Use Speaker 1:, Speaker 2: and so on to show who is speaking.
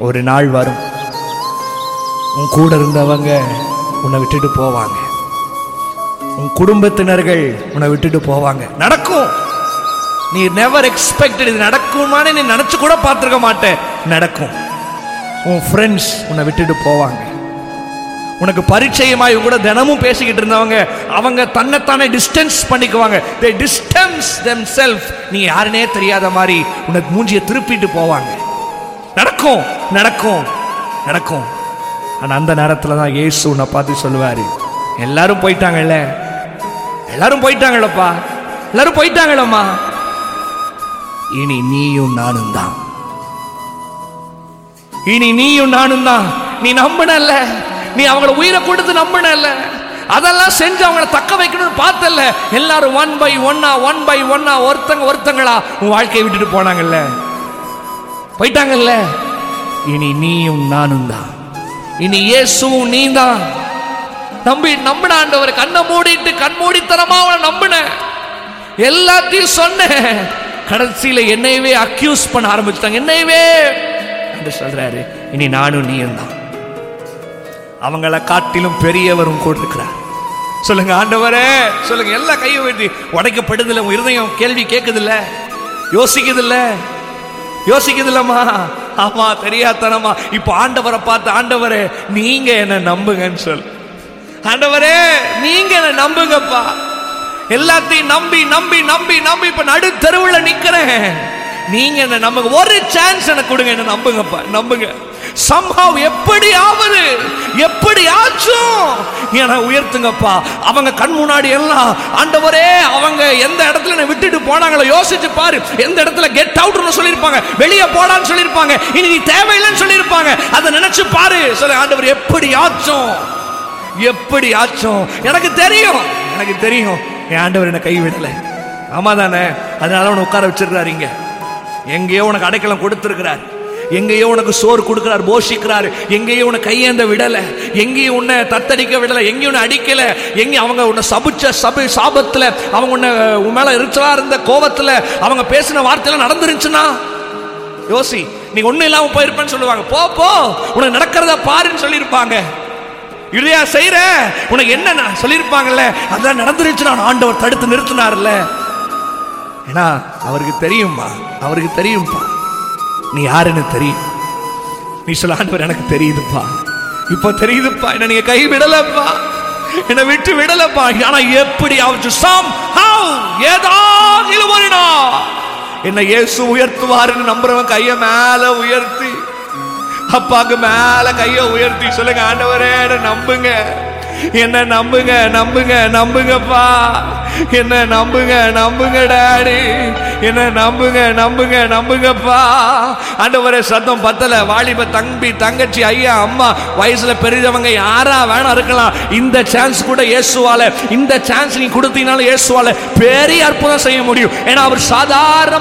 Speaker 1: ஒரு நாள் வரும் உன் கூட இருந்தவங்க உன்னை விட்டுட்டு போவாங்க உன் குடும்பத்தினர்கள் உன்னை விட்டுட்டு போவாங்க நடக்கும் நீ நெவர் எக்ஸ்பெக்டட் இது நடக்குமான்னு நீ நினைச்சு கூட பார்த்துருக்க மாட்டேன் நடக்கும் உன் ஃப்ரெண்ட்ஸ் உன்னை விட்டுட்டு போவாங்க உனக்கு பரிச்சயமாய் கூட தினமும் பேசிக்கிட்டு இருந்தவங்க அவங்க தன்னைத்தானே டிஸ்டன்ஸ் பண்ணிக்குவாங்க தே டிஸ்டன்ஸ் தெம் செல்ஃப் நீ யாருனே தெரியாத மாதிரி உனக்கு மூஞ்சியை திருப்பிட்டு போவாங்க நடக்கும் நடக்கும் நடக்கும் ஆனா அந்த நேரத்துல தான் இயேசு உன்னை பார்த்து சொல்லுவாரு எல்லாரும் போயிட்டாங்கல்ல எல்லாரும் போயிட்டாங்களப்பா எல்லாரும் போயிட்டாங்களம்மா இனி நீயும் நானும் தான் இனி நீயும் நானும் தான் நீ நம்பினல்ல நீ அவங்கள உயிரை கொடுத்து நம்பினல்ல அதெல்லாம் செஞ்சு அவங்கள தக்க வைக்கணும்னு பார்த்தல்ல எல்லாரும் ஒன் பை ஒன்னா ஒன் பை ஒன்னா ஒருத்தங்க ஒருத்தங்களா உன் வாழ்க்கையை விட்டுட்டு போனாங்கல்ல போயிட்டாங்கல்ல இனி நீயும் நானும் தான் இனி இயேசுவும் நீ தான் நம்பி நம்பின ஆண்டவர் கண்ணை மூடிட்டு கண்மூடித்தனமா அவனை நம்பின எல்லாத்தையும் சொன்னேன் கடைசியில என்னையவே அக்யூஸ் பண்ண ஆரம்பிச்சிட்டாங்க என்னையவே என்று சொல்றாரு இனி நானும் நீயும் தான் அவங்கள காட்டிலும் பெரியவரும் கூட இருக்கிறார் சொல்லுங்க ஆண்டவரே சொல்லுங்க எல்லா கையை வெட்டி உடைக்கப்படுதில்ல உன் இருதயம் கேள்வி கேட்குதில்ல யோசிக்குதில்ல யோசிக்குதில்லம்மா ஆமா தெரியாதனமா இப்போ ஆண்டவரை பார்த்து ஆண்டவரே நீங்க என்ன நம்புங்கன்னு சொல் ஆண்டவரே நீங்க என்ன நம்புங்கப்பா எல்லாத்தையும் நம்பி நம்பி நம்பி நம்பி இப்ப நடு தெருவுல நிக்கிறேன் நீங்க என்ன நம்புங்க ஒரு சான்ஸ் எனக்கு கொடுங்க என்ன நம்புங்கப்பா நம்புங்க சம்பவம் எப்படி ஆவது எப்படி ஆச்சும் என உயர்த்துங்கப்பா அவங்க கண் முன்னாடி எல்லாம் ஆண்டவரே அவங்க எந்த இடத்துல என்னை விட்டுட்டு போனாங்களோ யோசிச்சு பாரு எந்த இடத்துல கெட் அவுட்னு சொல்லியிருப்பாங்க வெளியே போடான்னு சொல்லியிருப்பாங்க இனி நீ தேவையில்லைன்னு சொல்லியிருப்பாங்க அதை நினைச்சு பாரு சொல்ல ஆண்டவர் எப்படி ஆச்சும் எப்படி ஆச்சும் எனக்கு தெரியும் எனக்கு தெரியும் என் ஆண்டவர் என்னை கைவிடலை ஆமா தானே அதனால உன்னை உட்கார வச்சிருக்காரு இங்க எங்கேயோ உனக்கு அடைக்கலம் கொடுத்திருக்கிறார் எங்கேயோ உனக்கு சோறு கொடுக்கிறார் போஷிக்கிறார் எங்கேயோ உன்னை கையேந்த விடல எங்கேயும் உன்னை தத்தடிக்க விடல எங்கேயும் உன்னை அடிக்கல எங்க அவங்க உன்னை சபிச்ச சபை சாபத்துல அவங்க உன்னை உன் மேல எரிச்சலா இருந்த கோபத்துல அவங்க பேசின வார்த்தையெல்லாம் நடந்துருந்துச்சுன்னா யோசி நீ ஒண்ணும் இல்லாம போயிருப்பேன்னு சொல்லுவாங்க போ போ உனக்கு நடக்கிறத பாருன்னு சொல்லியிருப்பாங்க இல்லையா செய்யற உனக்கு என்ன சொல்லியிருப்பாங்கல்ல அதான் நடந்துருச்சு நான் ஆண்டவர் தடுத்து நிறுத்தினார்ல ஏன்னா அவருக்கு தெரியும்பா அவருக்கு தெரியும்பா நீ யாருன்னு தெரியும் நீ சொல்ல ஆண்டவர் எனக்கு தெரியுதுப்பா இப்போ தெரியுதுப்பா என்ன நீங்க கை விடலப்பா என்னை விட்டு விடலப்பா ஆனா எப்படி ஆச்சு சம் ஹவ் ஏதாவது ஒரு நாள் என்னை இயேசு உயர்த்துவாருன்னு நம்புறவன் கையை மேல உயர்த்தி அப்பாக்கு மேல கைய உயர்த்தி சொல்லுங்க ஆண்டவரே என்னை நம்புங்க என்ன நம்புங்க நம்புங்க நம்புங்கப்பா என்ன நம்புங்க நம்புங்க டாடி என்ன நம்புங்க நம்புங்க நம்புங்கப்பா ஆண்டவரே சத்தம் பத்தல வாலிப தம்பி தங்கச்சி ஐயா அம்மா வயசுல பெரியவங்க யாரா வேணா இருக்கலாம் இந்த சான்ஸ் கூட இயேசுவால இந்த சான்ஸ் நீ கொடுத்தீங்கனாலும் இயேசுவால பெரிய அற்புதம் செய்ய முடியும் ஏன்னா அவர் சாதாரண